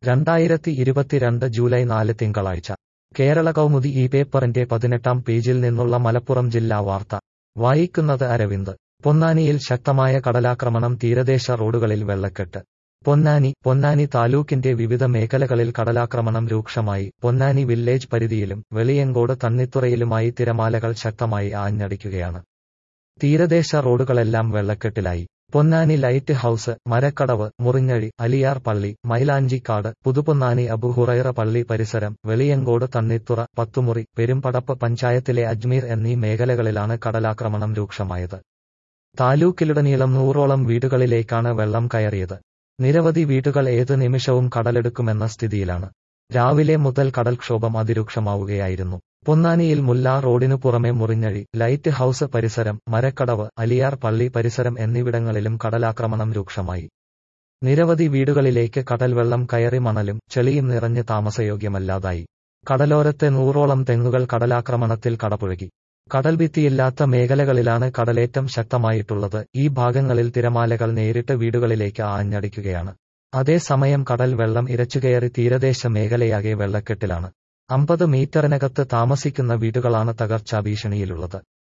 രണ്ടായിരത്തി ഇരുപത്തിരണ്ട് ജൂലൈ നാല് തിങ്കളാഴ്ച കേരള കൗമുദി ഈ പേപ്പറിന്റെ പതിനെട്ടാം പേജിൽ നിന്നുള്ള മലപ്പുറം ജില്ലാ വാർത്ത വായിക്കുന്നത് അരവിന്ദ് പൊന്നാനിയിൽ ശക്തമായ കടലാക്രമണം തീരദേശ റോഡുകളിൽ വെള്ളക്കെട്ട് പൊന്നാനി പൊന്നാനി താലൂക്കിന്റെ വിവിധ മേഖലകളിൽ കടലാക്രമണം രൂക്ഷമായി പൊന്നാനി വില്ലേജ് പരിധിയിലും വെളിയങ്കോട് തണ്ണിത്തുറയിലുമായി തിരമാലകൾ ശക്തമായി ആഞ്ഞടിക്കുകയാണ് തീരദേശ റോഡുകളെല്ലാം വെള്ളക്കെട്ടിലായി പൊന്നാനി ലൈറ്റ് ഹൌസ് മരക്കടവ് മുറിഞ്ഞഴി അലിയാർ പള്ളി മൈലാഞ്ചിക്കാട് പുതുപൊന്നാനി അബുഹുറൈറ പള്ളി പരിസരം വെളിയങ്കോട് തണ്ണിത്തുറ പത്തുമുറി പെരുമ്പടപ്പ് പഞ്ചായത്തിലെ അജ്മീർ എന്നീ മേഖലകളിലാണ് കടലാക്രമണം രൂക്ഷമായത് താലൂക്കിലുടനീളം നൂറോളം വീടുകളിലേക്കാണ് വെള്ളം കയറിയത് നിരവധി വീടുകൾ ഏത് നിമിഷവും കടലെടുക്കുമെന്ന സ്ഥിതിയിലാണ് രാവിലെ മുതൽ കടൽക്ഷോഭം അതിരൂക്ഷമാവുകയായിരുന്നു പൊന്നാനിയിൽ മുല്ല റോഡിനു പുറമെ മുറിഞ്ഞഴി ലൈറ്റ് ഹൌസ് പരിസരം മരക്കടവ് അലിയാർ പള്ളി പരിസരം എന്നിവിടങ്ങളിലും കടലാക്രമണം രൂക്ഷമായി നിരവധി വീടുകളിലേക്ക് കടൽവെള്ളം കയറി മണലും ചെളിയും നിറഞ്ഞ് താമസയോഗ്യമല്ലാതായി കടലോരത്തെ നൂറോളം തെങ്ങുകൾ കടലാക്രമണത്തിൽ കടപുഴകി കടൽഭിത്തിയില്ലാത്ത മേഖലകളിലാണ് കടലേറ്റം ശക്തമായിട്ടുള്ളത് ഈ ഭാഗങ്ങളിൽ തിരമാലകൾ നേരിട്ട് വീടുകളിലേക്ക് ആഞ്ഞടിക്കുകയാണ് അതേസമയം കടൽ വെള്ളം ഇരച്ചുകയറി തീരദേശ മേഖലയാകെ വെള്ളക്കെട്ടിലാണ് അമ്പത് മീറ്ററിനകത്ത് താമസിക്കുന്ന വീടുകളാണ് തകർച്ചാ ഭീഷണിയിലുള്ളത്